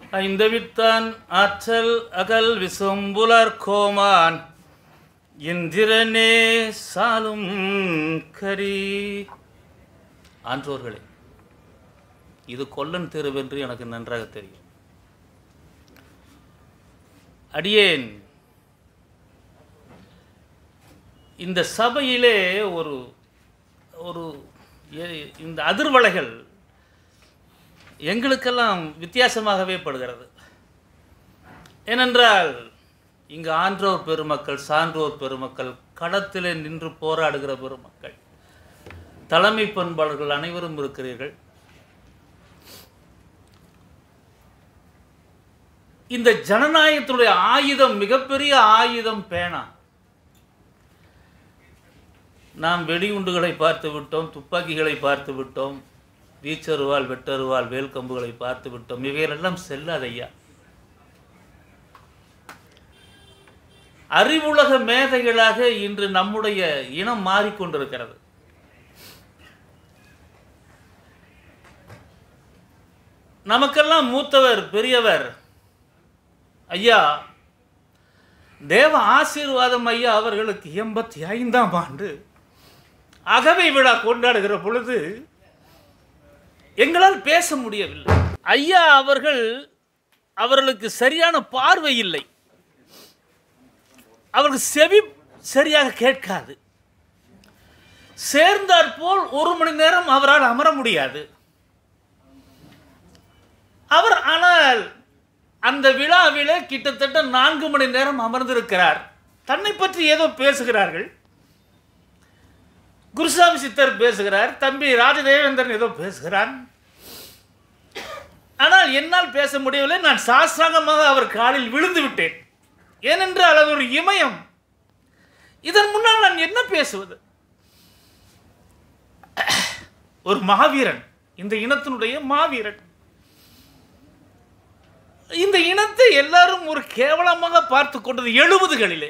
ஐந்தவித்தான் ஆற்றல் அகல் விசும்புலர் கோமான் இந்திரனே சாலும் கரி ஆன்றோர்களே இது கொல்லன் தெருவென்று எனக்கு நன்றாக தெரியும் அடியேன் இந்த சபையிலே ஒரு ஒரு எ- இந்த அதிர்வலைகள் எங்களுக்கெல்லாம் வித்தியாசமாகவே படுகிறது ஏனென்றால் இங்கு ஆன்றோர் பெருமக்கள் சான்றோர் பெருமக்கள் களத்திலே நின்று போராடுகிற பெருமக்கள் தலைமை பண்பாளர்கள் அனைவரும் இருக்கிறீர்கள் இந்த ஜனநாயகத்தினுடைய ஆயுதம் மிகப்பெரிய ஆயுதம் பேனா நாம் வெடிகுண்டுகளை பார்த்து விட்டோம் துப்பாக்கிகளை பார்த்து விட்டோம் வீச்சருவால் வெட்டருவால் வேல்கம்புகளை பார்த்து விட்டோம் இவைகளெல்லாம் செல்லாதையா அறிவுலக மேதைகளாக இன்று நம்முடைய இனம் மாறிக்கொண்டிருக்கிறது நமக்கெல்லாம் மூத்தவர் பெரியவர் ஐயா தேவ ஆசீர்வாதம் ஐயா அவர்களுக்கு எண்பத்தி ஐந்தாம் ஆண்டு அகவை விழா கொண்டாடுகிற பொழுது எங்களால் பேச முடியவில்லை ஐயா அவர்கள் அவர்களுக்கு சரியான பார்வை இல்லை அவருக்கு செவி சரியாக கேட்காது சேர்ந்தாற் போல் ஒரு மணி நேரம் அவரால் அமர முடியாது அவர் ஆனால் அந்த விழாவிலே கிட்டத்தட்ட நான்கு மணி நேரம் அமர்ந்திருக்கிறார் தன்னை பற்றி ஏதோ பேசுகிறார்கள் குருசாமி சித்தர் பேசுகிறார் தம்பி ராஜதேவேந்திரன் ஏதோ பேசுகிறான் ஆனால் என்னால் பேச முடியவில்லை நான் சாஸ்திராங்கமாக அவர் காலில் விழுந்து விட்டேன் ஏனென்றால் அது ஒரு இமயம் இதன் முன்னால் நான் என்ன பேசுவது ஒரு மாவீரன் இந்த இனத்தினுடைய மாவீரன் இந்த இனத்தை எல்லாரும் ஒரு கேவலமாக பார்த்து கொண்டது எழுபதுகளிலே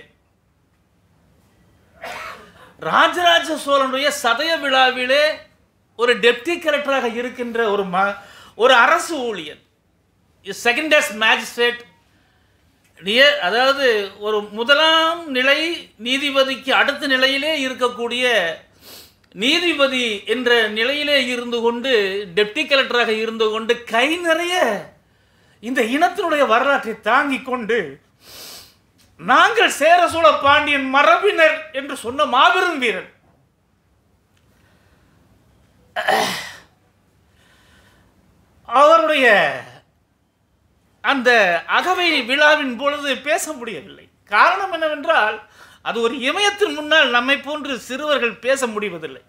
ராஜராஜ சோழனுடைய சதய விழாவிலே ஒரு டெப்டி கலெக்டராக இருக்கின்ற ஒரு ம ஒரு அரசு ஊழியர் செகண்ட் டேஸ் மேஜிஸ்ட்ரேட் நியர் அதாவது ஒரு முதலாம் நிலை நீதிபதிக்கு அடுத்த நிலையிலே இருக்கக்கூடிய நீதிபதி என்ற நிலையிலே இருந்து கொண்டு டெப்டி கலெக்டராக இருந்து கொண்டு கை நிறைய இந்த இனத்தினுடைய வரலாற்றை தாங்கிக் கொண்டு நாங்கள் சேர சோழ பாண்டியன் மரபினர் என்று சொன்ன மாபெரும் வீரன் அவருடைய அந்த அகவை விழாவின் பொழுது பேச முடியவில்லை காரணம் என்னவென்றால் அது ஒரு இமயத்தின் முன்னால் நம்மை போன்று சிறுவர்கள் பேச முடிவதில்லை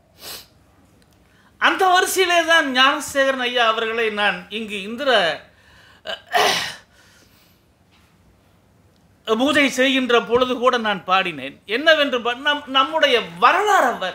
அந்த வரிசையிலே தான் ஞானசேகரன் ஐயா அவர்களை நான் இங்கு இந்திர பூஜை செய்கின்ற பொழுது கூட நான் பாடினேன் என்னவென்று பா- நம் நம்முடைய வரலாறு அவர்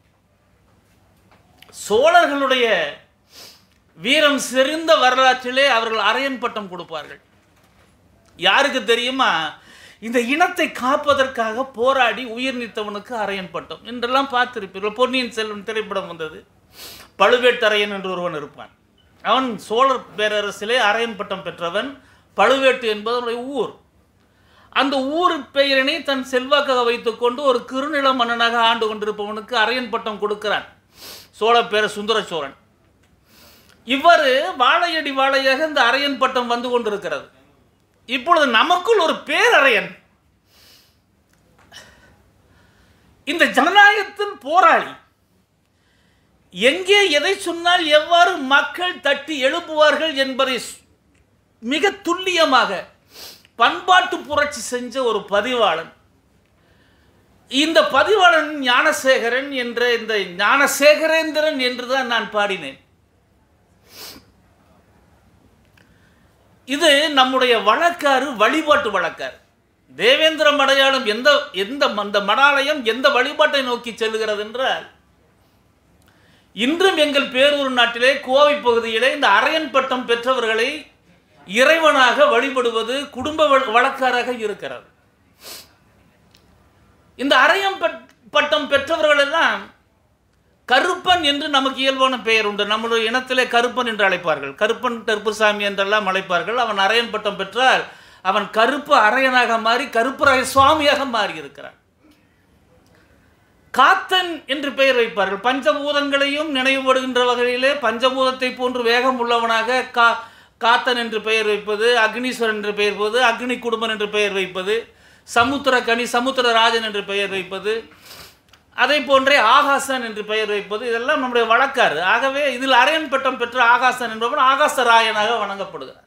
சோழர்களுடைய வீரம் செறிந்த வரலாற்றிலே அவர்கள் அரையன் பட்டம் கொடுப்பார்கள் யாருக்கு தெரியுமா இந்த இனத்தை காப்பதற்காக போராடி உயிர் நீத்தவனுக்கு அரையன் பட்டம் என்றெல்லாம் பார்த்திருப்பீர்கள் பொன்னியின் செல்வன் திரைப்படம் வந்தது பழுவேட்டரையன் என்று ஒருவன் இருப்பான் அவன் சோழர் பேரரசிலே அரையன் பட்டம் பெற்றவன் பழுவேட்டு என்பது அவனுடைய ஊர் அந்த ஊர் பெயரினை தன் செல்வாக்காக வைத்துக்கொண்டு ஒரு குறுநில மன்னனாக ஆண்டு கொண்டிருப்பவனுக்கு அரையன் பட்டம் கொடுக்கிறான் சோழ பேர சுந்தர சோழன் இவ்வாறு வாழையடி வாழையாக இந்த அரையன் பட்டம் வந்து கொண்டிருக்கிறது இப்பொழுது நமக்குள் ஒரு பேரறையன் இந்த ஜனநாயகத்தின் போராளி எங்கே எதை சொன்னால் எவ்வாறு மக்கள் தட்டி எழுப்புவார்கள் என்பதை சு- மிக துல்லியமாக பண்பாட்டு புரட்சி செஞ்ச ஒரு பதிவாளன் இந்த பதிவாளன் ஞானசேகரன் என்ற இந்த ஞானசேகரேந்திரன் என்றுதான் நான் பாடினேன் இது நம்முடைய வழக்காறு வழிபாட்டு வழக்காறு தேவேந்திர மடையாளம் எந்த எந்த அந்த மடாலயம் எந்த வழிபாட்டை நோக்கி செல்லுகிறது என்றால் இன்றும் எங்கள் பேரூர் நாட்டிலே கோவை பகுதியிலே இந்த அரையன் பட்டம் பெற்றவர்களை இறைவனாக வழிபடுவது குடும்ப வழ- வழக்காறாக இருக்கிறது இந்த அரையம் பட்- பட்டம் பெற்றவர்கள் எல்லாம் கருப்பன் என்று நமக்கு இயல்பான பெயர் உண்டு நம்முடைய இனத்திலே கருப்பன் என்று அழைப்பார்கள் கருப்பன் கருப்புசாமி என்றெல்லாம் அழைப்பார்கள் அவன் அரையன் பட்டம் பெற்றால் அவன் கருப்பு அரையனாக மாறி கருப்பராய சுவாமியாக மாறி இருக்கிறான் காத்தன் என்று பெயர் வைப்பார்கள் பஞ்சபூதங்களையும் நினைவுபடுகின்ற வகையிலே பஞ்சபூதத்தை போன்று வேகம் உள்ளவனாக கா காத்தன் என்று பெயர் வைப்பது அக்னீஸ்வரன் என்று பெயர் வைப்பது அக்னி குடும்பன் என்று பெயர் வைப்பது சமுத்திர கனி சமுத்திரராஜன் என்று பெயர் வைப்பது அதை போன்றே ஆகாசன் என்று பெயர் வைப்பது இதெல்லாம் நம்முடைய வழக்காறு ஆகவே இதில் அரையன் பட்டம் பெற்ற ஆகாசன் என்பவன் ஆகாசராயனாக வணங்கப்படுகிறார்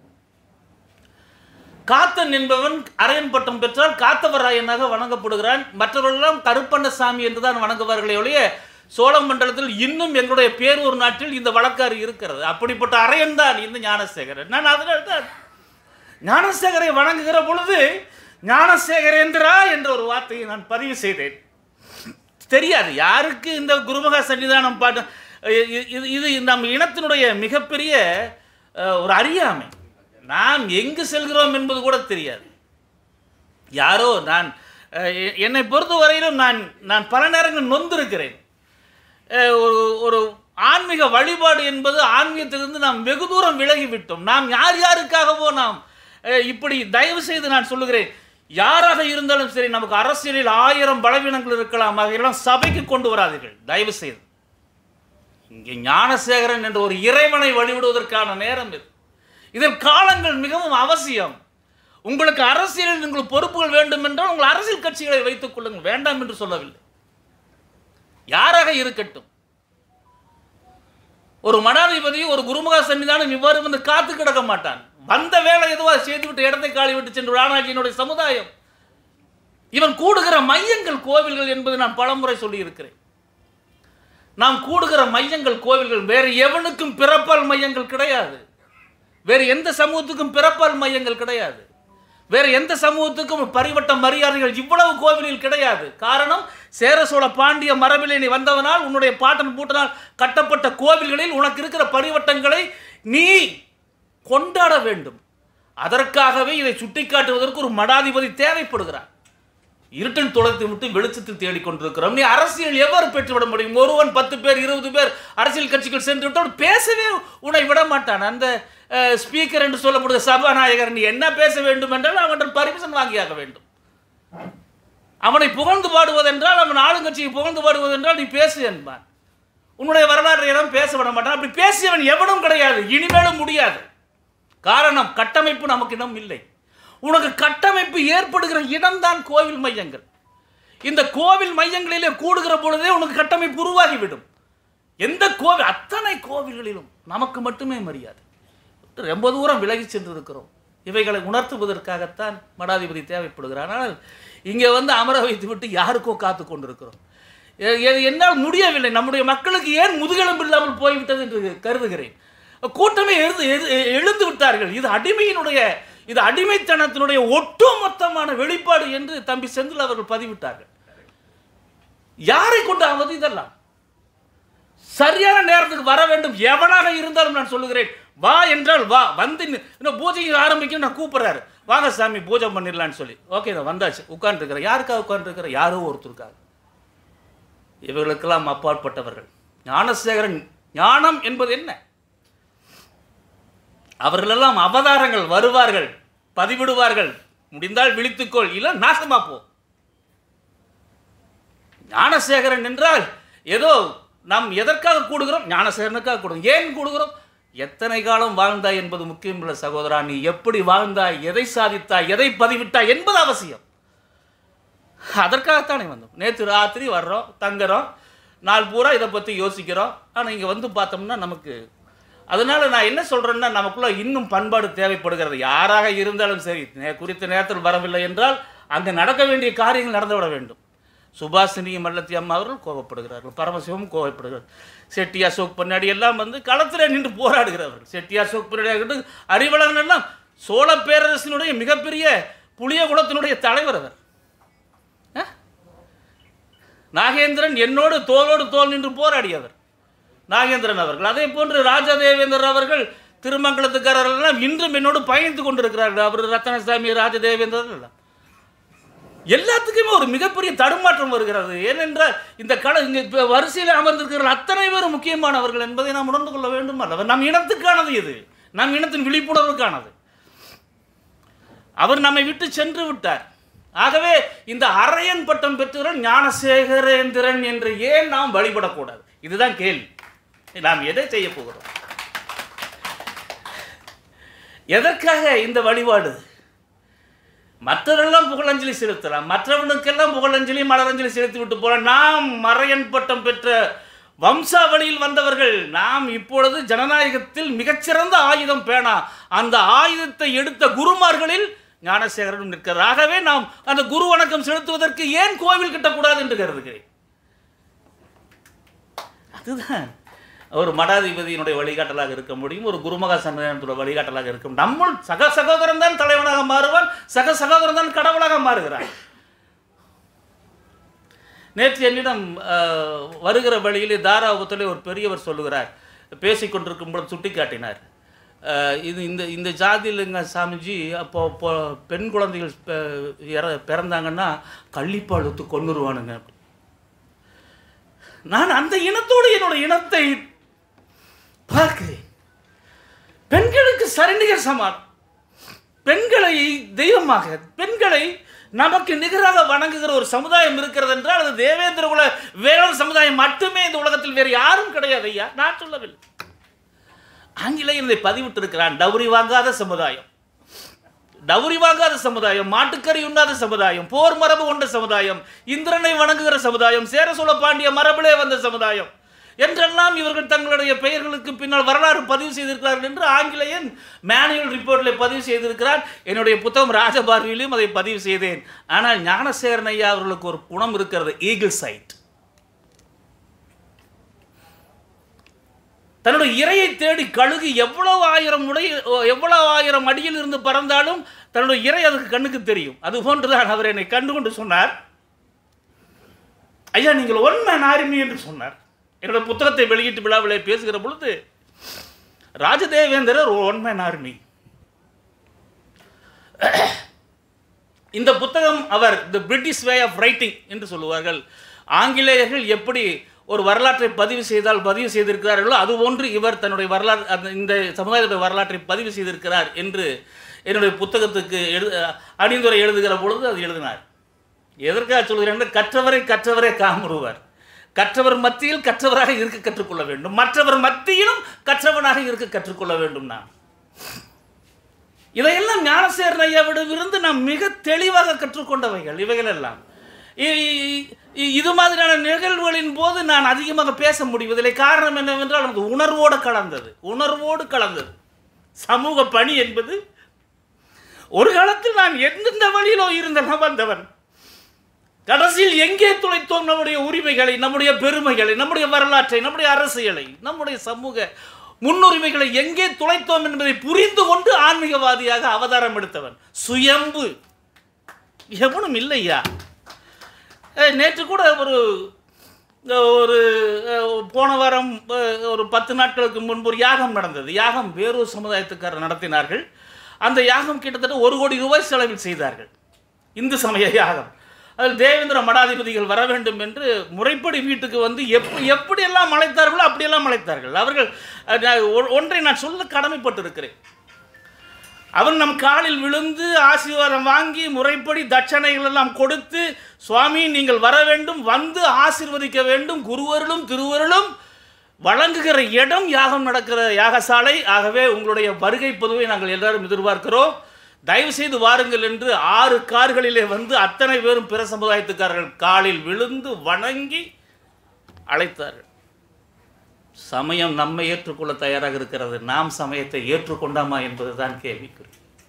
காத்தன் என்பவன் அரையன் பட்டம் பெற்றால் காத்தவராயனாக வணங்கப்படுகிறான் மற்றவர்களெல்லாம் கருப்பண்ணசாமி என்று தான் வணங்குவார்களே ஒழிய சோழ மண்டலத்தில் இன்னும் எங்களுடைய பேரூர் நாட்டில் இந்த வழக்காறு இருக்கிறது அப்படிப்பட்ட அரையன் தான் இந்த ஞானசேகரன் நான் அதனால் தான் ஞானசேகரை வணங்குகிற பொழுது ஞானசேகரேந்திரா என்ற ஒரு வார்த்தையை நான் பதிவு செய்தேன் தெரியாது யாருக்கு இந்த குருமகா சன்னிதானம் பாட்டு இ- இது இது நம் இனத்தினுடைய மிகப்பெரிய அஹ், ஒரு அறியாமை நாம் எங்கு செல்கிறோம் என்பது கூட தெரியாது யாரோ நான் அஹ், எ- என்னை பொறுத்தவரையிலும் நான் நான் பல நேரங்கள் நொந்திருக்கிறேன் அஹ், ஒரு ஒரு ஆன்மீக வழிபாடு என்பது ஆன்மீகத்திலிருந்து நாம் வெகு தூரம் விலகி விட்டோம் நாம் யார் யாருக்காகவோ நாம் அஹ், இப்படி தயவு செய்து நான் சொல்லுகிறேன் யாராக இருந்தாலும் சரி நமக்கு அரசியலில் ஆயிரம் பலவீனங்கள் இருக்கலாம் அதையெல்லாம் சபைக்கு கொண்டு வராதீர்கள் தயவு செய்து இங்கே ஞானசேகரன் என்ற ஒரு இறைவனை வழிபடுவதற்கான நேரம் இது இதில் காலங்கள் மிகவும் அவசியம் உங்களுக்கு அரசியலில் உங்களுக்கு பொறுப்புகள் வேண்டும் என்றால் உங்கள் அரசியல் கட்சிகளை வைத்துக் கொள்ளுங்கள் வேண்டாம் என்று சொல்லவில்லை யாராக இருக்கட்டும் ஒரு மடாதிபதி ஒரு குருமுக சன்னிதானம் இவ்வாறு வந்து காத்து கிடக்க மாட்டான் வந்த வேலை எதுவோ அதை செய்துவிட்டு இடத்தை காலி விட்டு சென்று ராணாஜியினுடைய சமுதாயம் இவன் கூடுகிற மையங்கள் கோவில்கள் என்பது நான் பலமுறை சொல்லியிருக்கிறேன் நாம் கூடுகிற மையங்கள் கோவில்கள் வேறு எவனுக்கும் பிறப்பால் மையங்கள் கிடையாது வேறு எந்த சமூகத்துக்கும் பிறப்பால் மையங்கள் கிடையாது வேறு எந்த சமூகத்துக்கும் பரிவட்ட மரியாதைகள் இவ்வளவு கோவிலில் கிடையாது காரணம் சேர சோழ பாண்டிய மரபிலே நீ வந்தவனால் உன்னுடைய பாட்டன் பூட்டனால் கட்டப்பட்ட கோவில்களில் உனக்கு இருக்கிற பரிவட்டங்களை நீ கொண்டாட வேண்டும் அதற்காகவே இதை சுட்டிக்காட்டுவதற்கு ஒரு மடாதிபதி தேவைப்படுகிறார் இருட்டில் துளைத்து விட்டு வெளிச்சத்தில் தேடிக் கொண்டிருக்கிறோம் நீ அரசியல் எவ்வாறு பெற்றுவிட முடியும் ஒருவன் பத்து பேர் இருபது பேர் அரசியல் கட்சிகள் சென்று விட்டால் பேசவே உன்னை விட மாட்டான் அந்த ஸ்பீக்கர் என்று சொல்லப்படுகிற சபாநாயகர் நீ என்ன பேச வேண்டும் என்றால் அவன் பர்மிஷன் வாங்கியாக வேண்டும் அவனை புகழ்ந்து பாடுவதென்றால் அவன் ஆளுங்கட்சியை புகழ்ந்து பாடுவதென்றால் நீ பேசு என்பான் உன்னுடைய வரலாற்றை எல்லாம் பேச விட மாட்டான் அப்படி பேசியவன் எவனும் கிடையாது இனிமேலும் முடியாது காரணம் கட்டமைப்பு நமக்கு இடம் இல்லை உனக்கு கட்டமைப்பு ஏற்படுகிற இடம்தான் கோவில் மையங்கள் இந்த கோவில் மையங்களிலே கூடுகிற பொழுதே உனக்கு கட்டமைப்பு உருவாகிவிடும் எந்த கோவில் அத்தனை கோவில்களிலும் நமக்கு மட்டுமே மரியாதை ரொம்ப தூரம் விலகி சென்று இருக்கிறோம் இவைகளை உணர்த்துவதற்காகத்தான் மடாதிபதி தேவைப்படுகிறார் ஆனால் இங்கே வந்து அமர வைத்து விட்டு யாருக்கோ காத்து கொண்டிருக்கிறோம் எ- எ- என்னால் முடியவில்லை நம்முடைய மக்களுக்கு ஏன் முதுகெலும்பு இல்லாமல் போய்விட்டது என்று கருதுகிறேன் கூட்டமே எழுந்து எழு- எழுந்து விட்டார்கள் இது அடிமையினுடைய இது அடிமைத்தனத்தினுடைய ஒட்டுமொத்தமான வெளிப்பாடு என்று தம்பி செந்தில் அவர்கள் பதிவிட்டார்கள் யாரை கொண்டாவது இதெல்லாம் சரியான நேரத்துக்கு வர வேண்டும் எவனாக இருந்தாலும் நான் சொல்லுகிறேன் வா என்றால் வா வந்து நி- இன்னும் பூஜை ஆரம்பிக்கும் நான் கூப்பிடுறாரு வாங்க சாமி பூஜை பண்ணிடலான்னு சொல்லி ஓகே நான் வந்தாச்சு உட்காந்துருக்கிறேன் யாருக்காக உட்காந்துருக்கிறேன் யாரோ ஒருத்தருக்காக இவர்களுக்கெல்லாம் அப்பாற்பட்டவர்கள் ஞானசேகரன் ஞானம் என்பது என்ன அவர்களெல்லாம் அவதாரங்கள் வருவார்கள் பதிவிடுவார்கள் முடிந்தால் விழித்துக்கொள் இல்லை நாசமா போ ஞானசேகரன் என்றால் ஏதோ நாம் எதற்காக கூடுகிறோம் ஞானசேகரனுக்காக கூடுகிறோம் ஏன் கூடுகிறோம் எத்தனை காலம் வாழ்ந்தாய் என்பது முக்கியமில்லை சகோதரா நீ எப்படி வாழ்ந்தாய் எதை சாதித்தாய் எதை பதிவிட்டாய் என்பது அவசியம் அதற்காகத்தானே வந்தோம் நேற்று ராத்திரி வர்றோம் தங்குறோம் நாள் பூரா இதை பற்றி யோசிக்கிறோம் ஆனால் இங்கே வந்து பார்த்தோம்னா நமக்கு அதனால நான் என்ன சொல்கிறேன்னா நமக்குள்ள இன்னும் பண்பாடு தேவைப்படுகிறது யாராக இருந்தாலும் சரி நே- குறித்த நேரத்தில் வரவில்லை என்றால் அங்கே நடக்க வேண்டிய காரியங்கள் நடந்துவிட வேண்டும் சுபாசினி மல்லத்தி அம்மா அவர்கள் கோபப்படுகிறார்கள் பரமசிவம் கோபப்படுகிறார் செட்டி அசோக் பொன்னாடி எல்லாம் வந்து களத்தில் நின்று போராடுகிறவர்கள் செட்டி அசோக் பொன்னாடி ஆகட்டும் அறிவழகன் எல்லாம் சோழ பேரரசினுடைய மிகப்பெரிய புளிய குலத்தினுடைய தலைவர் அவர் அஹ்? நாகேந்திரன் என்னோடு தோளோடு தோள் நின்று போராடியவர் நாகேந்திரன் அவர்கள் அதே போன்று ராஜதேவேந்தர் அவர்கள் திருமங்கலத்துக்காரர்கள் எல்லாம் இன்றும் என்னோடு பயணித்து கொண்டிருக்கிறார்கள் அவர் ரத்தனசாமி ராஜதேவேந்தர் எல்லாம் எல்லாத்துக்குமே ஒரு மிகப்பெரிய தடுமாற்றம் வருகிறது ஏனென்றால் இந்த கல இங்கே இப்போ வரிசையில் அமர்ந்திருக்கிற அத்தனை பேரும் முக்கியமானவர்கள் என்பதை நாம் உணர்ந்து கொள்ள வேண்டும் அல்லவா நம் இனத்துக்கானது இது நம் இனத்தின் விழிப்புணர்வுக்கானது அவர் நம்மை விட்டு சென்று விட்டார் ஆகவே இந்த அரையன் பட்டம் பெற்றவர்கள் ஞானசேகரேந்திரன் என்று ஏன் நாம் வழிபடக்கூடாது இதுதான் கேள்வி நாம் எதை செய்ய போகிறோம் எதற்காக இந்த வழிபாடு மற்றவரெல்லாம் புகழஞ்சலி செலுத்தலாம் மற்றவனுக்கெல்லாம் புகழஞ்சலி மலரஞ்சலி செலுத்தி விட்டு போகலாம் நாம் மறையன் பட்டம் பெற்ற வம்சாவளியில் வந்தவர்கள் நாம் இப்பொழுது ஜனநாயகத்தில் மிகச்சிறந்த ஆயுதம் பேணா அந்த ஆயுதத்தை எடுத்த குருமார்களில் ஞானசேகரனும் நிற்கிறார் ஆகவே நாம் அந்த குரு வணக்கம் செலுத்துவதற்கு ஏன் கோவில் கட்டக்கூடாது என்று கருதுகிறேன் அதுதான் ஒரு மடாதிபதியினுடைய வழிகாட்டலாக இருக்க முடியும் ஒரு குருமகா சன்னதனத்தோட வழிகாட்டலாக இருக்க முடியும் நம்முள் சக சகோதரன் தான் தலைவனாக மாறுவான் சக சகோதரன் தான் கடவுளாக மாறுகிறான் நேற்று என்னிடம் அஹ், வருகிற வழியிலே தாராபுரத்திலே ஒரு பெரியவர் சொல்லுகிறார் பேசிக் கொண்டிருக்கும் பொழுது சுட்டி காட்டினார் அஹ், இது இந்த இந்த ஜாதியிலங்க சாமிஜி அப்போ இப்போ பெண் குழந்தைகள் பெ- இற- பிறந்தாங்கன்னா கள்ளிப்பால் ஊத்து கொன்னுருவானுங்க நான் அந்த இனத்தோடு என்னோட இனத்தை பார்க்கிறேன் பெண்களுக்கு சரிநிகர் சமானம் பெண்களை தெய்வமாக பெண்களை நமக்கு நிகராக வணங்குகிற ஒரு சமுதாயம் இருக்கிறது என்றால் அது தேவேந்திர குல வேளாண் சமுதாயம் மட்டுமே இந்த உலகத்தில் வேறு யாரும் கிடையாது ஐயா நான் சொல்லவில்லை ஆங்கிலேயன் இதை பதிவிட்டிருக்கிறான் டவுரி வாங்காத சமுதாயம் டவுரி வாங்காத சமுதாயம் மாட்டுக்கறி உண்ணாத சமுதாயம் போர் மரபு கொண்ட சமுதாயம் இந்திரனை வணங்குகிற சமுதாயம் சேர சோழ பாண்டிய மரபிலே வந்த சமுதாயம் என்றெல்லாம் இவர்கள் தங்களுடைய பெயர்களுக்கு பின்னால் வரலாறு பதிவு செய்திருக்கிறார்கள் என்று ஆங்கிலேயன் மேனுவல் ரிப்போர்ட்டில் பதிவு செய்திருக்கிறார் என்னுடைய புத்தகம் ராஜபார்வையிலும் அதை பதிவு செய்தேன் ஆனால் ஞானசேகரன் ஐயா அவர்களுக்கு ஒரு குணம் இருக்கிறது ஈகிள் சைட் தன்னுடைய இரையை தேடி கழுகு எவ்வளவு ஆயிரம் உடைய எவ்வளவு ஆயிரம் அடியில் இருந்து பறந்தாலும் தன்னுடைய இறை அதுக்கு கண்ணுக்கு தெரியும் அது போன்றுதான் அவர் என்னை கண்டு கொண்டு சொன்னார் ஐயா நீங்கள் ஒன் மேன் ஆர்மி என்று சொன்னார் என்னோட புத்தகத்தை வெளியிட்டு விழாவிலே பேசுகிற பொழுது ராஜதேவேந்திரர் ஒரு ஒன் மேன் ஆர்மி இந்த புத்தகம் அவர் the British way of writing என்று சொல்லுவார்கள் ஆங்கிலேயர்கள் எப்படி ஒரு வரலாற்றை பதிவு செய்தால் பதிவு செய்திருக்கிறார்களோ அதுபோன்று இவர் தன்னுடைய வரலாறு அந்த இந்த சமுதாயத்துடைய வரலாற்றை பதிவு செய்திருக்கிறார் என்று என்னுடைய புத்தகத்துக்கு எழு அணிந்துரை எழுதுகிற பொழுது அது எழுதினார் எதற்காக சொல்கிறேன் கற்றவரை கற்றவரே காமுறுவர் கற்றவர் மத்தியில் கற்றவராக இருக்க கற்றுக்கொள்ள வேண்டும் மற்றவர் மத்தியிலும் கற்றவனாக இருக்க கற்றுக்கொள்ள வேண்டும் நான் இதையெல்லாம் ஞானசேகரன் ஐயாவிடமிருந்து நாம் மிக தெளிவாக கற்றுக்கொண்டவைகள் இவைகள் எல்லாம் இ- இ- இ- இது மாதிரியான நிகழ்வுகளின் போது நான் அதிகமாக பேச முடிவதில்லை காரணம் என்னவென்றால் அது உணர்வோடு கலந்தது உணர்வோடு கலந்தது சமூக பணி என்பது ஒரு காலத்தில் நான் எந்தெந்த வழியிலோ இருந்த வந்தவன் கடைசியில் எங்கே துளைத்தோம் நம்முடைய உரிமைகளை நம்முடைய பெருமைகளை நம்முடைய வரலாற்றை நம்முடைய அரசியலை நம்முடைய சமூக முன்னுரிமைகளை எங்கே துளைத்தோம் என்பதை புரிந்து கொண்டு ஆன்மீகவாதியாக அவதாரம் எடுத்தவன் சுயம்பு எவனும் இல்லையா அஹ், நேற்று கூட ஒரு ஒரு அஹ், போன வாரம் அஹ், ஒரு பத்து நாட்களுக்கு முன்பு ஒரு யாகம் நடந்தது யாகம் வேறொரு சமுதாயத்துக்காரர் நடத்தினார்கள் அந்த யாகம் கிட்டத்தட்ட ஒரு கோடி ரூபாய் செலவில் செய்தார்கள் இந்து சமய யாகம் அதில் தேவேந்திர மடாதிபதிகள் வர வேண்டும் என்று முறைப்படி வீட்டுக்கு வந்து எப்படி எப்படியெல்லாம் அழைத்தார்களோ அப்படியெல்லாம் அழைத்தார்கள் அவர்கள் அஹ், நான் ஒ- ஒன்றை நான் சொல்ல கடமைப்பட்டிருக்கிறேன் அவர் நம் காலில் விழுந்து ஆசீர்வாதம் வாங்கி முறைப்படி தட்சணைகள் எல்லாம் கொடுத்து சுவாமி நீங்கள் வர வேண்டும் வந்து ஆசீர்வதிக்க வேண்டும் குருவருளும் திருவருளும் வழங்குகிற இடம் யாகம் நடக்கிற யாகசாலை ஆகவே உங்களுடைய வருகை பொதுவை நாங்கள் எல்லாரும் எதிர்பார்க்கிறோம் தயவு செய்து வாருங்கள் என்று ஆறு கார்களிலே வந்து அத்தனை பேரும் பிற சமுதாயத்துக்காரர்கள் காலில் விழுந்து வணங்கி அழைத்தார்கள் சமயம் நம்மை ஏற்றுக்கொள்ள தயாராக இருக்கிறது நாம் சமயத்தை ஏற்றுக்கொண்டாமா என்பதுதான் கேள்விக்குறி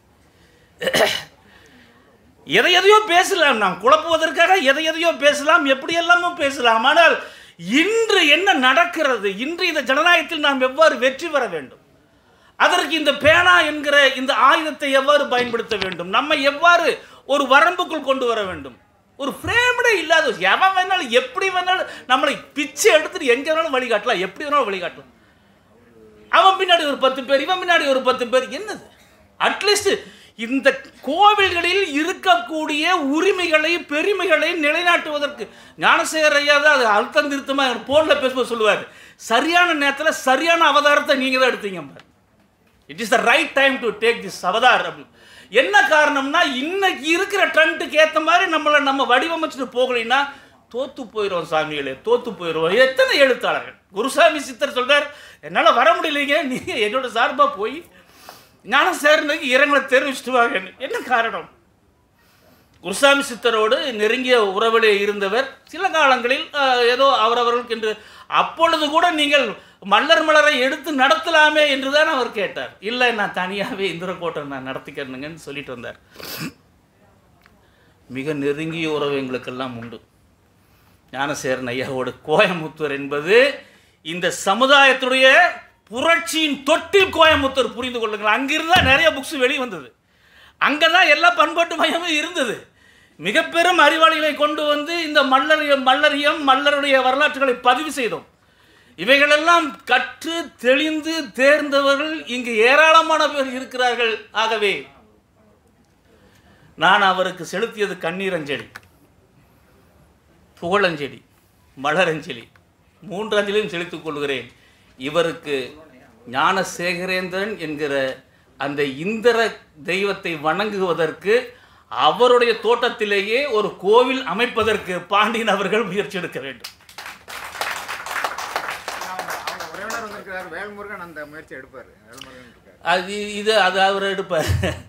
எதை எதையோ பேசலாம் நாம் குழப்புவதற்காக எதை எதையோ பேசலாம் எப்படி எல்லாமோ பேசலாம் ஆனால் இன்று என்ன நடக்கிறது இன்று இந்த ஜனநாயகத்தில் நாம் எவ்வாறு வெற்றி பெற வேண்டும் அதற்கு இந்த பேனா என்கிற இந்த ஆயுதத்தை எவ்வாறு பயன்படுத்த வேண்டும் நம்மை எவ்வாறு ஒரு வரம்புக்குள் கொண்டு வர வேண்டும் ஒரு ஃப்ரேம்டே இல்லாத எவன் வேணாலும் எப்படி வேணாலும் நம்மளை பிச்சை எடுத்துட்டு எங்க வேணாலும் வழிகாட்டலாம் எப்படி வேணாலும் வழிகாட்டலாம் அவன் பின்னாடி ஒரு பத்து பேர் இவன் பின்னாடி ஒரு பத்து பேர் என்னது அட்லீஸ்ட் இந்த கோவில்களில் இருக்கக்கூடிய உரிமைகளை பெருமைகளை நிலைநாட்டுவதற்கு ஞானசேகர் ஐயா தான் அது அழுத்தம் திருத்தமாக போனில் பேசும்போது சொல்லுவார் சரியான நேரத்தில் சரியான அவதாரத்தை நீங்கள் தான் எடுத்தீங்க பாரு it is the right time to take this அவதார் அப்படி என்ன காரணம்னா இன்னைக்கு இருக்கிற ட்ரெண்டுக்கு ஏற்ற மாதிரி நம்மளை நம்ம வடிவமைச்சுட்டு போகலைன்னா தோத்து போயிடுவோம் சாமிகளே தோத்து போயிடுவோம் எத்தனை எழுத்தாளர்கள் குருசாமி சித்தர் சொல்றார் என்னால் வர முடியலைங்க நீங்க என்னோட சார்பாக போய் ஞானம் சேர்ந்ததுக்கு இரங்கலை தெரிவிச்சுட்டு வாங்க என்ன காரணம் குருசாமி சித்தரோடு நெருங்கிய உறவிலே இருந்தவர் சில காலங்களில் அஹ், ஏதோ அவரவர்களுக்கு என்று அப்பொழுது கூட நீங்கள் மல்லர் மலரை எடுத்து நடத்தலாமே என்று தான் அவர் கேட்டார் இல்லை நான் தனியாகவே இந்திரக்கோட்டை நான் நடத்திக்கிறேனுங்கன்னு சொல்லிட்டு வந்தார் மிக நெருங்கிய உறவு எங்களுக்கெல்லாம் உண்டு ஞானசேரன் ஐயாவோட கோயமுத்தூர் என்பது இந்த சமுதாயத்துடைய புரட்சியின் தொட்டில் கோயமுத்தூர் புரிந்து கொள்ளுங்கள் அங்கிருந்து தான் நிறைய புக்ஸ் வெளியே வந்தது அங்கே தான் எல்லா பண்பாட்டு மையமும் இருந்தது மிக பெரும் அறிவாளிகளை கொண்டு வந்து இந்த மல்லரியம் மல்லரியம் மல்லருடைய வரலாற்றுகளை பதிவு செய்தோம் இவைகளெல்லாம் கற்று தெளிந்து தேர்ந்தவர்கள் இங்கு ஏராளமான பேர் இருக்கிறார்கள் ஆகவே நான் அவருக்கு செலுத்தியது கண்ணீரஞ்சலி புகழஞ்சலி மலரஞ்சலி மூன்று அஞ்சலியும் செலுத்திக் கொள்கிறேன் இவருக்கு ஞானசேகரேந்திரன் என்கிற அந்த இந்திர தெய்வத்தை வணங்குவதற்கு அவருடைய தோட்டத்திலேயே ஒரு கோவில் அமைப்பதற்கு பாண்டியன் அவர்கள் முயற்சி எடுக்க வேண்டும் அவங்க அவங்க உறவினர் வந்திருக்கிறார் வேல்முருகன் அந்த முயற்சி எடுப்பார் வேல்முருகன் இருக்கார் அது இது அது அவர் எடுப்பார்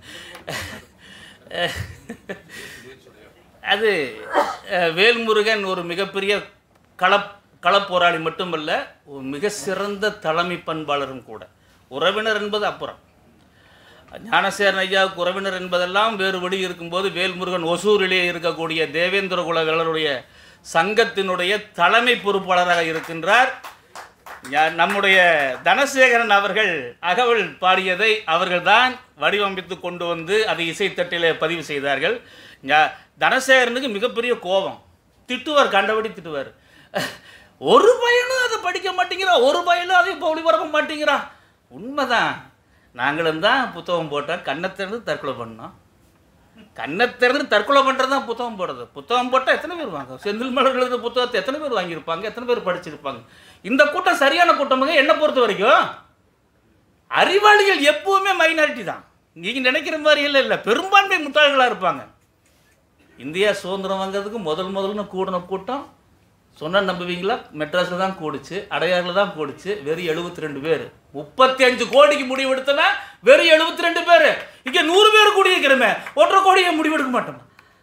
அது அஹ், வேல்முருகன் ஒரு மிகப்பெரிய களப் களப்போராளி மட்டுமல்ல ஒரு மிக சிறந்த தலைமை பண்பாளரும் கூட உறவினர் என்பது அப்புறம் ஞானசேரன் ஐயாவுக்கு உறவினர் என்பதெல்லாம் வேறு வழி இருக்கும்போது வேல்முருகன் ஒசூரிலே இருக்கக்கூடிய தேவேந்திர குலகளுடைய சங்கத்தினுடைய தலைமை பொறுப்பாளராக இருக்கின்றார் ஞா- நம்முடைய தனசேகரன் அவர்கள் அகவல் பாடியதை அவர்கள்தான் வடிவமைத்து கொண்டு வந்து அதை இசைத்தட்டிலே பதிவு செய்தார்கள் ஞா- தனசேகரனுக்கு மிகப்பெரிய கோபம் திட்டுவார் கண்டபடி திட்டுவார் ஒரு பையனும் அதை படிக்க மாட்டேங்கிறான் ஒரு பையனும் அதை இப்போ ஒளிபரப்ப மாட்டேங்கிறான் உண்மைதான் நாங்களும் தான் புத்தகம் போட்டோம் கண்ணை திறந்து தற்கொலை பண்ணோம் கண்ணை திறந்து தற்கொலை பண்ணுறது தான் புத்தகம் போடுறது புத்தகம் போட்டால் எத்தனை பேர் வாங்க செந்தில் மலர் எழுதுற புத்தகத்தை எத்தனை பேர் வாங்கியிருப்பாங்க எத்தனை பேர் படிச்சிருப்பாங்க இந்த கூட்டம் சரியான கூட்டமுங்க என்னை பொறுத்த வரைக்கும் அறிவாளிகள் எப்பவுமே மைனாரிட்டி தான் நீங்கள் நினைக்கிற மாதிரி இல்லை இல்லை பெரும்பான்மை முட்டாள்களாக இருப்பாங்க இந்தியா சுதந்திரம் வாங்கிறதுக்கு முதல் முதல்னு கூடின கூட்டம் சொன்னா நம்புவீங்களா மெட்ராஸில் தான் கூடுச்சு அடையாறில் தான் கூடுச்சு வெறும் எழுபத்தி ரெண்டு பேர் முப்பத்தி அஞ்சு கோடிக்கு முடிவெடுத்தனா வெறும் எழுபத்தி ரெண்டு பேர் இங்கே நூறு பேர் கூடியிருக்கிறோமே ஒன்றரை கோடியை முடிவெடுக்க மாட்டோம்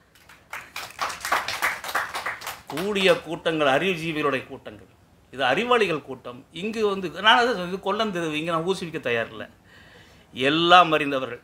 கூடிய கூட்டங்கள் அறிவுஜீவிகளுடைய கூட்டங்கள் இது அறிவாளிகள் கூட்டம் இங்கு வந்து நான் அதை இது கொல்லந்தெரு இங்கே நான் ஊக்குவிக்க தயாரில்லை எல்லாம் அறிந்தவர்கள்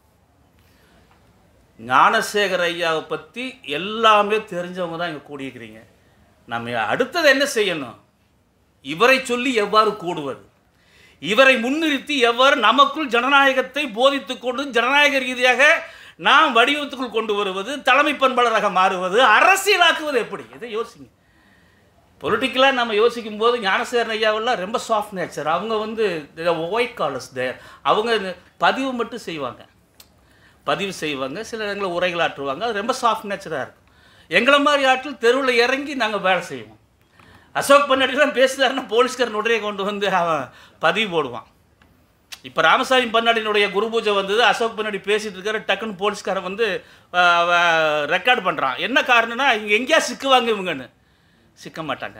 ஞானசேகர ஐயாவை பற்றி எல்லாமே தெரிஞ்சவங்க தான் இங்கே கூடியிருக்கிறீங்க நம்ம அடுத்தது என்ன செய்யணும் இவரை சொல்லி எவ்வாறு கூடுவது இவரை முன்னிறுத்தி எவ்வாறு நமக்குள் ஜனநாயகத்தை போதித்துக் கொண்டு ஜனநாயக ரீதியாக நாம் வடிவத்துக்குள் கொண்டு வருவது தலைமை பண்பாளராக மாறுவது அரசியலாக்குவது எப்படி இதை யோசிங்க பொலிட்டிக்கலாக நம்ம யோசிக்கும் போது ஞானசேகரன் ஐயாவெல்லாம் ரொம்ப சாஃப்ட் நேச்சர் அவங்க வந்து ஒயிட் காலர்ஸ் தேர் அவங்க பதிவு மட்டும் செய்வாங்க பதிவு செய்வாங்க சில இடங்களில் உரைகள் ஆற்றுவாங்க அது ரொம்ப சாஃப்ட் நேச்சராக இருக்கும் எங்களை மாதிரி ஆட்கள் தெருவில் இறங்கி நாங்கள் வேலை செய்வோம் அசோக் பன்னாடிலாம் பேசுகிறாருன்னா போலீஸ்காரன் உடனே கொண்டு வந்து அவன் பதிவு போடுவான் இப்போ ராமசாமி பன்னாடினுடைய குரு பூஜை வந்தது அசோக் பன்னாடி பேசிட்டு இருக்காரு டக்குன்னு போலீஸ்காரன் வந்து ரெக்கார்ட் பண்ணுறான் என்ன காரணம்னா இங்கே எங்கேயா சிக்குவாங்க இவங்கன்னு சிக்க மாட்டாங்க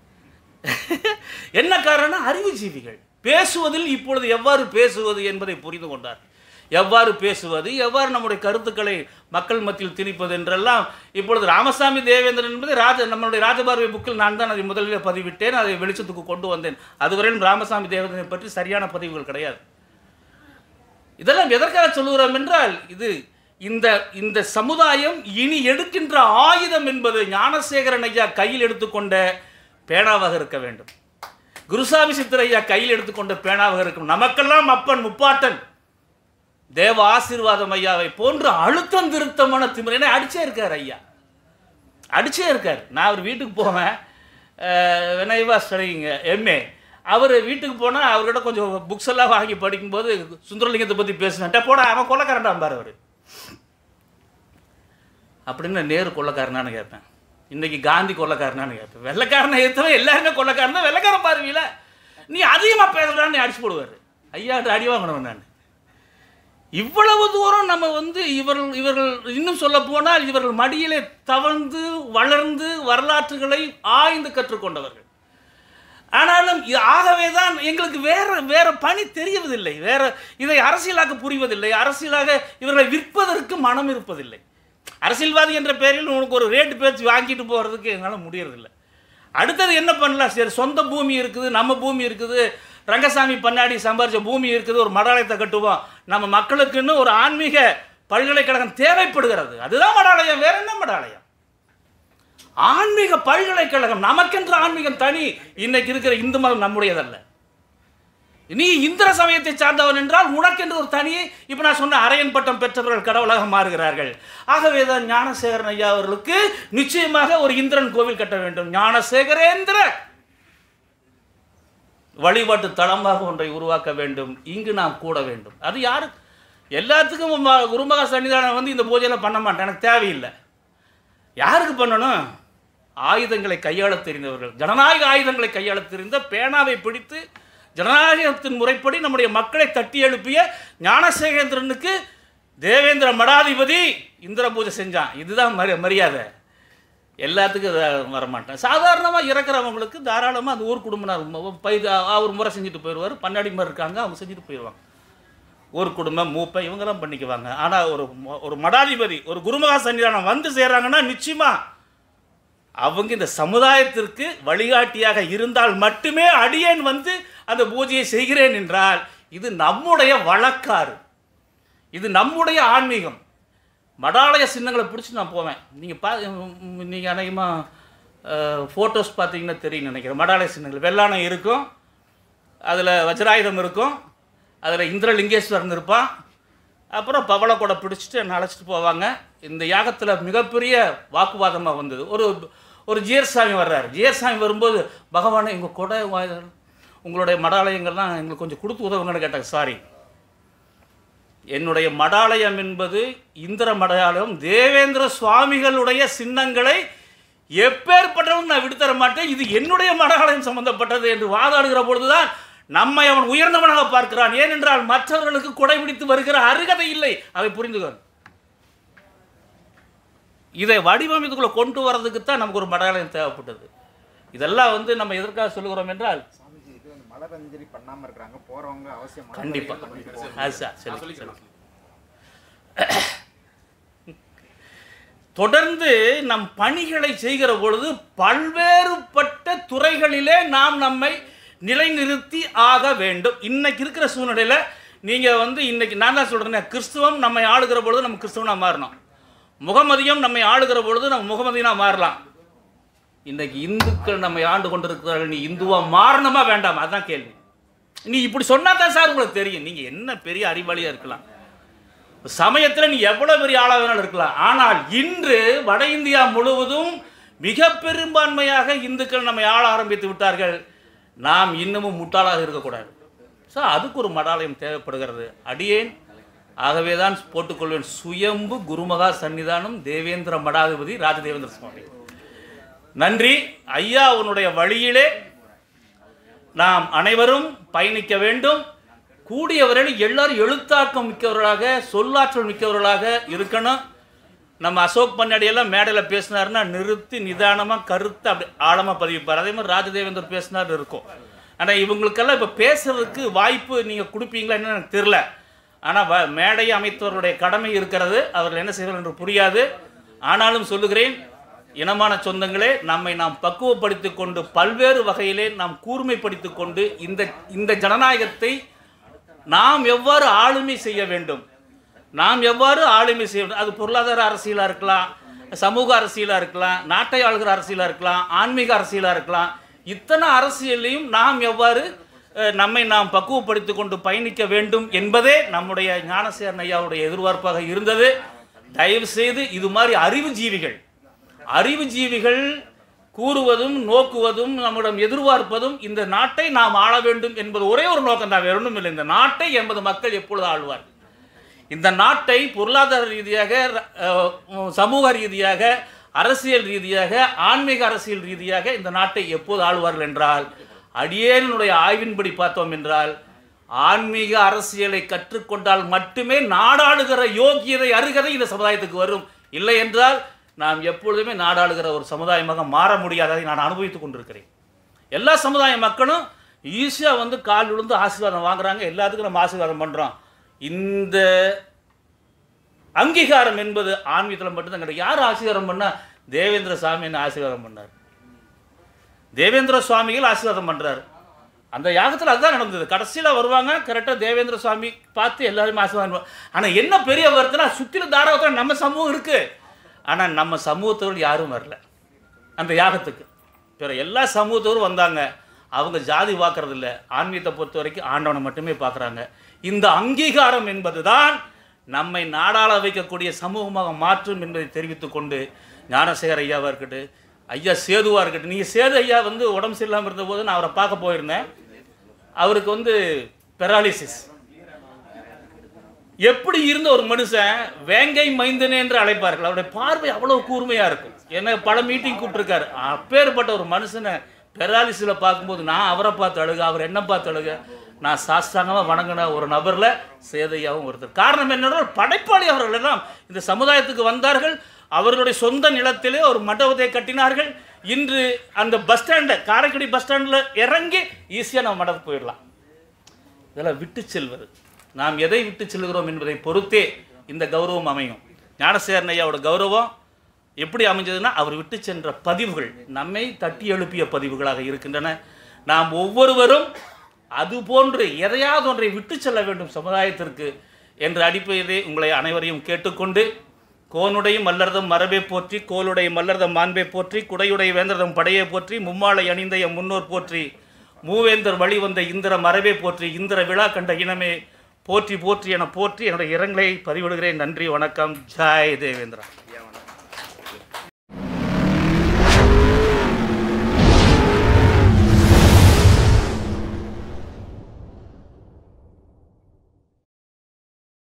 என்ன காரணம் அறிவுஜீவிகள் பேசுவதில் இப்பொழுது எவ்வாறு பேசுவது என்பதை புரிந்து கொண்டார் எவ்வாறு பேசுவது எவ்வாறு நம்முடைய கருத்துக்களை மக்கள் மத்தியில் திணிப்பது என்றெல்லாம் இப்பொழுது ராமசாமி தேவேந்திரன் என்பது ராஜ நம்மளுடைய ராஜபார்வை புக்கில் நான் தான் அதை முதலில் பதிவிட்டேன் அதை வெளிச்சத்துக்கு கொண்டு வந்தேன் அதுவரையிலும் ராமசாமி தேவேந்திரனை பற்றி சரியான பதிவுகள் கிடையாது இதெல்லாம் எதற்காக சொல்லுகிறோம் என்றால் இது இந்த இந்த சமுதாயம் இனி எடுக்கின்ற ஆயுதம் என்பது ஞானசேகரன் ஐயா கையில் எடுத்துக்கொண்ட பேனாவாக இருக்க வேண்டும் குருசாமி சித்தர் ஐயா கையில் எடுத்துக்கொண்ட பேனாவாக இருக்கும் நமக்கெல்லாம் அப்பன் முப்பாட்டன் தேவ ஆசீர்வாதம் ஐயாவை போன்று அழுத்தம் திருத்தமான திமிர ஏன்னா அடிச்சே இருக்கார் ஐயா அடிச்சே இருக்கார் நான் அவர் வீட்டுக்கு போவேன் வெனைவா ஸ்டடிங்க எம்ஏ அவர் வீட்டுக்கு போனால் அவர்கிட்ட கொஞ்சம் புக்ஸ் எல்லாம் வாங்கி படிக்கும்போது சுந்தரலிங்கத்தை பற்றி பேசினேன் போட அவன் கொள்ளக்காரன்டான் பாரு அவர் அப்படின்னு நேரு கொள்ளக்காரனான்னு கேட்பேன் இன்னைக்கு காந்தி கொள்ளக்காரனான்னு கேட்பேன் வெள்ளைக்காரனை ஏற்றவன் எல்லாருமே கொள்ளக்காரன் தான் வெள்ளைக்காரன் பாருவீல நீ அதிகமாக பேசுகிறான்னு அடிச்சு போடுவார் ஐயா அடி வாங்கணும் நான் இவ்வளவு தூரம் நம்ம வந்து இவர்கள் இவர்கள் இன்னும் சொல்ல போனால் இவர்கள் மடியிலே தவழ்ந்து வளர்ந்து வரலாற்றுகளை ஆய்ந்து கற்றுக்கொண்டவர்கள் ஆனாலும் இ- ஆகவே தான் எங்களுக்கு வேற வேற பணி தெரியவதில்லை வேற இதை அரசியலாக்க புரிவதில்லை அரசியலாக இவர்களை விற்பதற்கு மனம் இருப்பதில்லை அரசியல்வாதி என்ற பெயரில் உனக்கு ஒரு ரேட்டு பேச்சு வாங்கிட்டு போகிறதுக்கு எங்களால் முடியறதில்லை அடுத்தது என்ன பண்ணலாம் சரி சொந்த பூமி இருக்குது நம்ம பூமி இருக்குது ரங்கசாமி பண்ணாடி சம்பாரிச்ச பூமி இருக்குது ஒரு மடாலயத்தை கட்டுவோம் நம்ம மக்களுக்குன்னு ஒரு ஆன்மீக பல்கலைக்கழகம் தேவைப்படுகிறது அதுதான் மடாலயம் வேற என்ன மடாலயம் ஆன்மீக பல்கலைக்கழகம் நமக்கென்று ஆன்மீகம் தனி இன்னைக்கு இருக்கிற இந்து மதம் நம்முடையதல்ல நீ இந்திர சமயத்தை சார்ந்தவன் என்றால் உனக்கென்று ஒரு தனி இப்போ நான் சொன்ன அரையன் பட்டம் பெற்றவர்கள் கடவுளாக மாறுகிறார்கள் ஆகவே தான் ஞானசேகரன் ஐயா அவர்களுக்கு நிச்சயமாக ஒரு இந்திரன் கோவில் கட்ட வேண்டும் ஞானசேகரேந்திர வழிபாட்டு தளமாக ஒன்றை உருவாக்க வேண்டும் இங்கு நாம் கூட வேண்டும் அது யாரு எல்லாத்துக்கும் ம- குருமகா சன்னிதானம் வந்து இந்த பூஜையெல்லாம் பண்ண மாட்டேன் எனக்கு தேவையில்லை யாருக்கு பண்ணணும் ஆயுதங்களை கையாளத் தெரிந்தவர்கள் ஜனநாயக ஆயுதங்களை கையாளத் தெரிந்த பேனாவை பிடித்து ஜனநாயகத்தின் முறைப்படி நம்முடைய மக்களை தட்டி எழுப்பிய ஞானசேகேந்திரனுக்கு தேவேந்திர மடாதிபதி இந்திர பூஜை செஞ்சான் இதுதான் மரி மரியாதை எல்லாத்துக்கும் இத வரமாட்டேன் சாதாரணமாக இறக்குறவங்களுக்கு தாராளமாக அந்த ஊர் குடும்பனார் ம- பை அவர் முறை செஞ்சுட்டு போயிடுவார் பன்னாடி மாதிரி இருக்காங்க அவங்க செஞ்சுட்டு போயிடுவாங்க ஒரு குடும்பம் மூப்பை இவங்கெல்லாம் பண்ணிக்குவாங்க ஆனால் ஒரு ம- ஒரு மடாதிபதி ஒரு குருமகா சன்னிதானம் வந்து சேர்றாங்கன்னா நிச்சயமா அவங்க இந்த சமுதாயத்திற்கு வழிகாட்டியாக இருந்தால் மட்டுமே அடியேன் வந்து அந்த பூஜையை செய்கிறேன் என்றால் இது நம்முடைய வழக்காறு இது நம்முடைய ஆன்மீகம் மடாலய சின்னங்களை பிடிச்சி நான் போவேன் நீங்கள் பா நீங்கள் அநேகமாக ஃபோட்டோஸ் பார்த்தீங்கன்னா தெரியும் நினைக்கிறேன் மடாலய சின்னங்கள் வெள்ளானம் இருக்கும் அதில் வஜ்ராயுதம் இருக்கும் அதில் இந்திரலிங்கேஸ்வரன் இருப்பான் அப்புறம் பவளக்கொடை பிடிச்சிட்டு என்னை அழைச்சிட்டு போவாங்க இந்த யாகத்தில் மிகப்பெரிய வாக்குவாதமாக வந்தது ஒரு ஒரு ஜீயர்சாமி வர்றாரு ஜீயர்சாமி வரும்போது பகவானே எங்கள் கொடை வா- உங்களுடைய மடாலயங்கள்லாம் எங்களுக்கு கொஞ்சம் கொடுத்து உதவுங்கன்னு கேட்டாங்க சாரி என்னுடைய மடாலயம் என்பது இந்திர மடாலயம் தேவேந்திர சுவாமிகளுடைய சின்னங்களை எப்பேற்பட்டவன் நான் விடுத்தர மாட்டேன் இது என்னுடைய மடாலயம் சம்பந்தப்பட்டது என்று வாதாடுகிற பொழுதுதான் நம்மை அவன் உயர்ந்தவனாக பார்க்கிறான் ஏனென்றால் மற்றவர்களுக்கு கொடைபிடித்து வருகிற அருகதை இல்லை அதை புரிந்துகொள் இதை வடிவமைத்துக்குள்ள கொண்டு வர்றதுக்கு தான் நமக்கு ஒரு மடாலயம் தேவைப்பட்டது இதெல்லாம் வந்து நம்ம எதற்காக சொல்லுகிறோம் என்றால் சாமிஜி இது வந்து மலரஞ்சலி பண்ணாம இருக்கிறாங்க போறவங்க அவசியம் மலர் கண்டிப்பா அஞ்சலி பண்ணிட்டு போகணும். அது சார் சரி சரி தொடர்ந்து நம் பணிகளை செய்கிற பொழுது பல்வேறுபட்ட துறைகளிலே நாம் நம்மை நிலைநிறுத்தி ஆக வேண்டும் இன்னைக்கு இருக்கிற சூழ்நிலையில் நீங்கள் வந்து இன்னைக்கு நான் தான் சொல்கிறேன் கிறிஸ்துவம் நம்மை ஆளுகிற பொழுது நம்ம கிறிஸ்துவனாக மாறணும் முகமதியம் நம்மை ஆளுகிற பொழுது நம்ம முகமதியனாக மாறலாம் இன்னைக்கு இந்துக்கள் நம்மை ஆண்டு கொண்டிருக்கிறார்கள் நீ இந்துவா மாறணுமா வேண்டாமா அதான் கேள்வி நீ இப்படி சொன்னா தான் சார் உங்களுக்கு தெரியும் நீங்க என்ன பெரிய அறிவாளியா இருக்கலாம் சமயத்துல நீ எவ்வளவு பெரிய ஆளா வேணாலும் இருக்கலாம் ஆனால் இன்று வட இந்தியா முழுவதும் மிக பெரும்பான்மையாக இந்துக்கள் நம்மை ஆள ஆரம்பித்து விட்டார்கள் நாம் இன்னமும் முட்டாளாக இருக்கக்கூடாது ஸோ அதுக்கு ஒரு மடாலயம் தேவைப்படுகிறது அடியேன் ஆகவே தான் போட்டுக்கொள்வேன் சுயம்பு குருமகா சன்னிதானம் தேவேந்திர மடாதிபதி ராஜதேவேந்திர சுவாமி நன்றி ஐயா உன்னுடைய வழியிலே நாம் அனைவரும் பயணிக்க வேண்டும் கூடியவரையில் எல்லாரும் எழுத்தாக்கம் மிக்கவர்களாக சொல்லாற்றல் மிக்கவர்களாக இருக்கணும் நம்ம அசோக் பன்னாடியெல்லாம் மேடையில் பேசினாருன்னா நிறுத்தி நிதானமாக கருத்து அப்படி ஆழமாக பதிவிப்பார் அதே மாதிரி ராஜதேவேந்தர் பேசினார் இருக்கும் ஆனால் இவங்களுக்கெல்லாம் இப்போ பேசுறதுக்கு வாய்ப்பு நீங்கள் கொடுப்பீங்களா என்னன்னு எனக்கு தெரில ஆனால் வ மேடையை அமைத்தவர்களுடைய கடமை இருக்கிறது அவர்கள் என்ன செய்வார்கள் என்று புரியாது ஆனாலும் சொல்லுகிறேன் இனமான சொந்தங்களே நம்மை நாம் பக்குவப்படுத்திக் கொண்டு பல்வேறு வகையிலே நாம் கூர்மைப்படுத்திக் கொண்டு இந்த இந்த ஜனநாயகத்தை நாம் எவ்வாறு ஆளுமை செய்ய வேண்டும் நாம் எவ்வாறு ஆளுமை செய்ய வேண்டும் அது பொருளாதார அரசியலாக இருக்கலாம் சமூக அரசியலாக இருக்கலாம் நாட்டை ஆளுகிற அரசியலாக இருக்கலாம் ஆன்மீக அரசியலாக இருக்கலாம் இத்தனை அரசியலையும் நாம் எவ்வாறு அஹ், நம்மை நாம் பக்குவப்படுத்திக் கொண்டு பயணிக்க வேண்டும் என்பதே நம்முடைய ஞானசேரன் ஐயாவுடைய எதிர்பார்ப்பாக இருந்தது தயவு செய்து இது மாதிரி அறிவு ஜீவிகள் அறிவு ஜீவிகள் கூறுவதும் நோக்குவதும் நம்மிடம் எதிர்பார்ப்பதும் இந்த நாட்டை நாம் ஆள வேண்டும் என்பது ஒரே ஒரு நோக்கம் தான் வேற ஒன்றும் இல்லை இந்த நாட்டை எமது மக்கள் எப்பொழுது ஆழ்வார்கள் இந்த நாட்டை பொருளாதார ரீதியாக அஹ், சமூக ரீதியாக அரசியல் ரீதியாக ஆன்மீக அரசியல் ரீதியாக இந்த நாட்டை எப்போது ஆளுவார்கள் என்றால் அடியேனுடைய ஆய்வின்படி பார்த்தோம் என்றால் ஆன்மீக அரசியலை கற்றுக்கொண்டால் மட்டுமே நாடாளுகிற யோகியதை அருகதை இந்த சமுதாயத்துக்கு வரும் இல்லை என்றால் நாம் எப்பொழுதுமே நாடாளுகிற ஒரு சமுதாயமாக மாற முடியாததை நான் அனுபவித்துக் கொண்டிருக்கிறேன் எல்லா சமுதாய மக்களும் ஈஸியாக வந்து கால் விழுந்து ஆசீர்வாதம் வாங்குறாங்க எல்லாத்துக்கும் நம்ம ஆசீர்வாதம் பண்ணுறோம் இந்த அங்கீகாரம் என்பது ஆன்மீகத்தில் மட்டும்தான் கிடையாது யார் ஆசீர்வாதம் பண்ணா தேவேந்திர சாமி என்ன ஆசீர்வாதம் பண்ணார் தேவேந்திர சுவாமிகள் ஆசீர்வாதம் பண்றாரு அந்த யாகத்தில் அதுதான் நடந்தது கடைசியில் வருவாங்க கரெக்டாக தேவேந்திர சுவாமி பார்த்து எல்லாருமே ஆசீர்வாதம் ஆனால் என்ன பெரிய வருதுன்னா சுற்றிலும் தாராவத்தில் நம்ம சமூகம் இருக்கு ஆனால் நம்ம சமூகத்தோடு யாரும் வரல அந்த யாகத்துக்கு பிற எல்லா சமூகத்தோரும் வந்தாங்க அவங்க ஜாதி பார்க்கறது இல்ல ஆன்மீகத்தை பொறுத்த வரைக்கும் ஆண்டவனை மட்டுமே பார்க்குறாங்க இந்த அங்கீகாரம் என்பதுதான் நம்மை நாடாள வைக்கக்கூடிய சமூகமாக மாற்றும் என்பதை தெரிவித்துக் கொண்டு ஞானசேகர் ஐயாவாக இருக்கட்டும் ஐயா சேதுவாக இருக்கட்டும் நீங்கள் சேது ஐயா வந்து உடம்பு சரியில்லாமல் இருந்தபோது நான் அவரை பார்க்க போயிருந்தேன் அவருக்கு வந்து பெராலிசிஸ் எப்படி இருந்த ஒரு மனுஷன் வேங்கை மைந்தனே என்று அழைப்பார்கள் அவருடைய பார்வை அவ்வளவு கூர்மையா இருக்கும் என்ன பல மீட்டிங் கூப்பிட்டுருக்காரு அப்பேற்பட்ட ஒரு மனுஷனை பெராலிசிஸில் பார்க்கும்போது நான் அவரை பார்த்து அழுக அவர் என்ன பார்த்து அழுக நான் சாஸ்தாங்கமாக வணங்கின ஒரு நபரில் சேதையாகவும் ஒருத்தர் காரணம் என்னென்றால் படைப்பாளி அவர்கள் எல்லாம் இந்த சமுதாயத்துக்கு வந்தார்கள் அவர்களுடைய சொந்த நிலத்திலே ஒரு மண்டபத்தை கட்டினார்கள் இன்று அந்த பஸ் ஸ்டாண்டில் காரைக்குடி பஸ் ஸ்டாண்டில் இறங்கி ஈஸியாக நம்ம மண்டபத்துக்கு போயிடலாம் இதெல்லாம் விட்டு செல்வது நாம் எதை விட்டு செல்கிறோம் என்பதை பொறுத்தே இந்த கௌரவம் அமையும் ஞானசேகரன் ஐயாவோட கௌரவம் எப்படி அமைஞ்சதுன்னா அவர் விட்டு சென்ற பதிவுகள் நம்மை தட்டி எழுப்பிய பதிவுகளாக இருக்கின்றன நாம் ஒவ்வொருவரும் அது போன்று எதையாவது ஒன்றை விட்டு செல்ல வேண்டும் சமுதாயத்திற்கு என்ற அடிப்படையிலே உங்களை அனைவரையும் கேட்டுக்கொண்டு கோனுடைய மல்லர்தம் மரபை போற்றி கோலுடைய மல்லர்தம் மாண்பை போற்றி குடையுடைய வேந்தர்தம் படையை போற்றி மும்மாலை அணிந்த எம் முன்னோர் போற்றி மூவேந்தர் வழி வந்த இந்திர மரபை போற்றி இந்திர விழா கண்ட இனமே போற்றி போற்றி என போற்றி என்னுடைய இரங்கலை பதிவிடுகிறேன் நன்றி வணக்கம் ஜாய் தேவேந்திரா ஐயா வணக்கம்